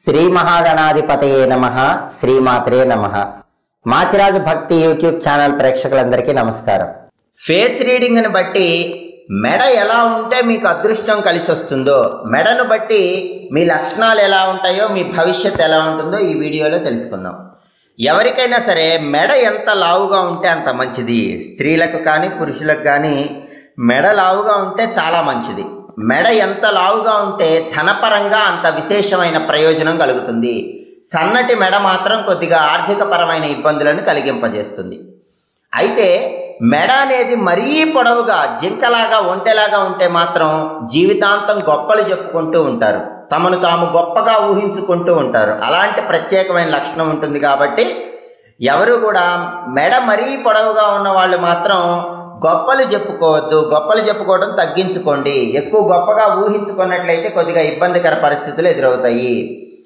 శ్రీ మహాగణాధిపతయే నమ శ్రీమాత్రే నమ మాచిరాజు భక్తి యూట్యూబ్ ఛానల్ ప్రేక్షకులందరికీ నమస్కారం ఫేస్ రీడింగ్ ని బట్టి మెడ ఎలా ఉంటే మీకు అదృష్టం కలిసి వస్తుందో మెడను బట్టి మీ లక్షణాలు ఎలా ఉంటాయో మీ భవిష్యత్ ఎలా ఉంటుందో ఈ వీడియోలో తెలుసుకుందాం ఎవరికైనా సరే మెడ ఎంత లావుగా ఉంటే అంత మంచిది స్త్రీలకు కానీ పురుషులకు కానీ మెడ లావుగా ఉంటే చాలా మంచిది మెడ ఎంత లావుగా ఉంటే ధనపరంగా అంత విశేషమైన ప్రయోజనం కలుగుతుంది సన్నటి మెడ మాత్రం కొద్దిగా ఆర్థిక పరమైన ఇబ్బందులను కలిగింపజేస్తుంది అయితే మెడ అనేది మరీ పొడవుగా జింకలాగా ఒంటెలాగా ఉంటే మాత్రం జీవితాంతం గొప్పలు చెప్పుకుంటూ ఉంటారు తమను తాము గొప్పగా ఊహించుకుంటూ ఉంటారు అలాంటి ప్రత్యేకమైన లక్షణం ఉంటుంది కాబట్టి ఎవరు కూడా మెడ మరీ పొడవుగా ఉన్న వాళ్ళు మాత్రం గొప్పలు చెప్పుకోవద్దు గొప్పలు చెప్పుకోవడం తగ్గించుకోండి ఎక్కువ గొప్పగా ఊహించుకున్నట్లయితే కొద్దిగా ఇబ్బందికర పరిస్థితులు ఎదురవుతాయి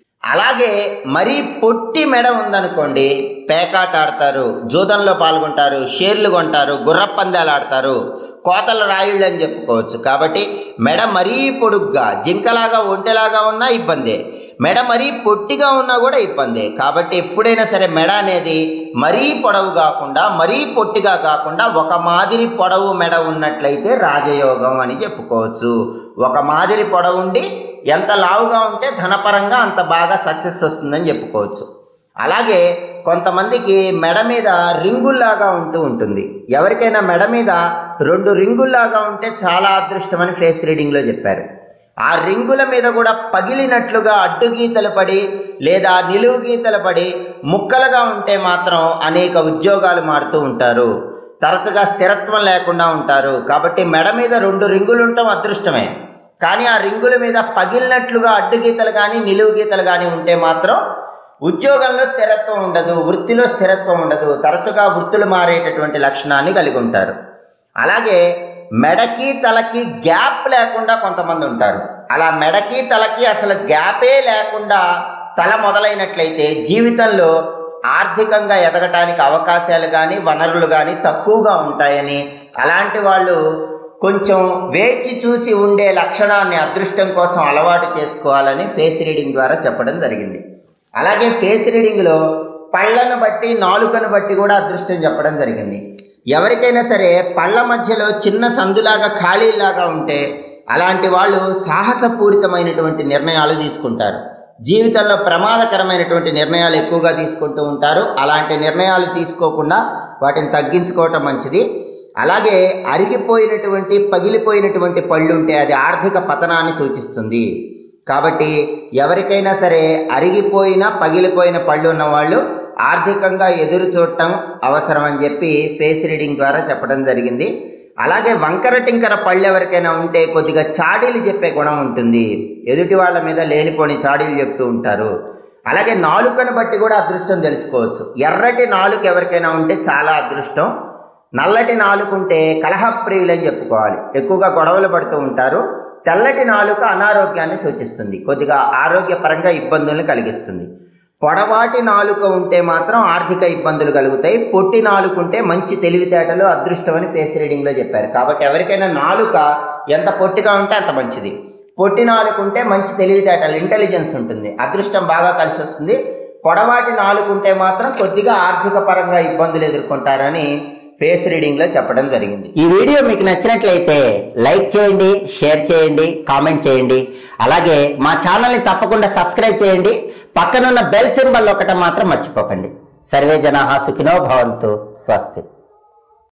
అలాగే మరీ పొట్టి మెడ ఉందనుకోండి పేకాట ఆడతారు జూదంలో పాల్గొంటారు షేర్లు కొంటారు గుర్రపందాలు ఆడతారు కోతల రాయిళ్ళు అని చెప్పుకోవచ్చు కాబట్టి మెడ మరీ పొడుగ్గా జింకలాగా ఒంటెలాగా ఉన్నా ఇబ్బందే మెడ మరీ పొట్టిగా ఉన్నా కూడా ఇబ్బందే కాబట్టి ఎప్పుడైనా సరే మెడ అనేది మరీ పొడవు కాకుండా మరీ పొట్టిగా కాకుండా ఒక మాదిరి పొడవు మెడ ఉన్నట్లయితే రాజయోగం అని చెప్పుకోవచ్చు ఒక మాదిరి పొడవు ఉండి ఎంత లావుగా ఉంటే ధనపరంగా అంత బాగా సక్సెస్ వస్తుందని చెప్పుకోవచ్చు అలాగే కొంతమందికి మెడ మీద రింగుల్లాగా ఉంటూ ఉంటుంది ఎవరికైనా మెడ మీద రెండు రింగుల్లాగా ఉంటే చాలా అదృష్టం అని ఫేస్ రీడింగ్లో చెప్పారు ఆ రింగుల మీద కూడా పగిలినట్లుగా అడ్డు గీతలు పడి లేదా నిలువు గీతలు పడి ముక్కలుగా ఉంటే మాత్రం అనేక ఉద్యోగాలు మారుతూ ఉంటారు తరచుగా స్థిరత్వం లేకుండా ఉంటారు కాబట్టి మెడ మీద రెండు రింగులు ఉండటం అదృష్టమే కానీ ఆ రింగుల మీద పగిలినట్లుగా అడ్డు గీతలు కానీ నిలువు గీతలు కానీ ఉంటే మాత్రం ఉద్యోగంలో స్థిరత్వం ఉండదు వృత్తిలో స్థిరత్వం ఉండదు తరచుగా వృత్తులు మారేటటువంటి లక్షణాన్ని కలిగి ఉంటారు అలాగే మెడకి తలకి గ్యాప్ లేకుండా కొంతమంది ఉంటారు అలా మెడకి తలకి అసలు గ్యాపే లేకుండా తల మొదలైనట్లయితే జీవితంలో ఆర్థికంగా ఎదగటానికి అవకాశాలు కానీ వనరులు కానీ తక్కువగా ఉంటాయని అలాంటి వాళ్ళు కొంచెం వేచి చూసి ఉండే లక్షణాన్ని అదృష్టం కోసం అలవాటు చేసుకోవాలని ఫేస్ రీడింగ్ ద్వారా చెప్పడం జరిగింది అలాగే ఫేస్ రీడింగ్లో పళ్ళను బట్టి నాలుకను బట్టి కూడా అదృష్టం చెప్పడం జరిగింది ఎవరికైనా సరే పళ్ళ మధ్యలో చిన్న సందులాగా ఖాళీలాగా ఉంటే అలాంటి వాళ్ళు సాహసపూరితమైనటువంటి నిర్ణయాలు తీసుకుంటారు జీవితంలో ప్రమాదకరమైనటువంటి నిర్ణయాలు ఎక్కువగా తీసుకుంటూ ఉంటారు అలాంటి నిర్ణయాలు తీసుకోకుండా వాటిని తగ్గించుకోవటం మంచిది అలాగే అరిగిపోయినటువంటి పగిలిపోయినటువంటి పళ్ళు ఉంటే అది ఆర్థిక పతనాన్ని సూచిస్తుంది కాబట్టి ఎవరికైనా సరే అరిగిపోయిన పగిలిపోయిన పళ్ళు ఉన్న వాళ్ళు ఆర్థికంగా ఎదురు చూడటం అవసరం అని చెప్పి ఫేస్ రీడింగ్ ద్వారా చెప్పడం జరిగింది అలాగే వంకర టింకర పళ్ళు ఎవరికైనా ఉంటే కొద్దిగా చాడీలు చెప్పే గుణం ఉంటుంది ఎదుటి వాళ్ళ మీద లేనిపోని చాడీలు చెప్తూ ఉంటారు అలాగే నాలుకను బట్టి కూడా అదృష్టం తెలుసుకోవచ్చు ఎర్రటి నాలుక ఎవరికైనా ఉంటే చాలా అదృష్టం నల్లటి నాలుక ఉంటే కలహప్రియులు అని చెప్పుకోవాలి ఎక్కువగా గొడవలు పడుతూ ఉంటారు తెల్లటి నాలుక అనారోగ్యాన్ని సూచిస్తుంది కొద్దిగా ఆరోగ్యపరంగా ఇబ్బందులను కలిగిస్తుంది పొడవాటి నాలుక ఉంటే మాత్రం ఆర్థిక ఇబ్బందులు కలుగుతాయి పొట్టి నాలుక ఉంటే మంచి తెలివితేటలు అదృష్టం అని ఫేస్ రీడింగ్లో చెప్పారు కాబట్టి ఎవరికైనా నాలుక ఎంత పొట్టిగా ఉంటే అంత మంచిది పొట్టి నాలుక ఉంటే మంచి తెలివితేటలు ఇంటెలిజెన్స్ ఉంటుంది అదృష్టం బాగా కలిసి వస్తుంది పొడవాటి నాలుక ఉంటే మాత్రం కొద్దిగా ఆర్థిక పరంగా ఇబ్బందులు ఎదుర్కొంటారని ఫేస్ రీడింగ్లో చెప్పడం జరిగింది ఈ వీడియో మీకు నచ్చినట్లయితే లైక్ చేయండి షేర్ చేయండి కామెంట్ చేయండి అలాగే మా ఛానల్ని తప్పకుండా సబ్స్క్రైబ్ చేయండి పక్కనున్న బెల్ సింబల్ ఒకటి మాత్రం మర్చిపోకండి సర్వే జనాహా సుఖినో భవంతు స్వస్తి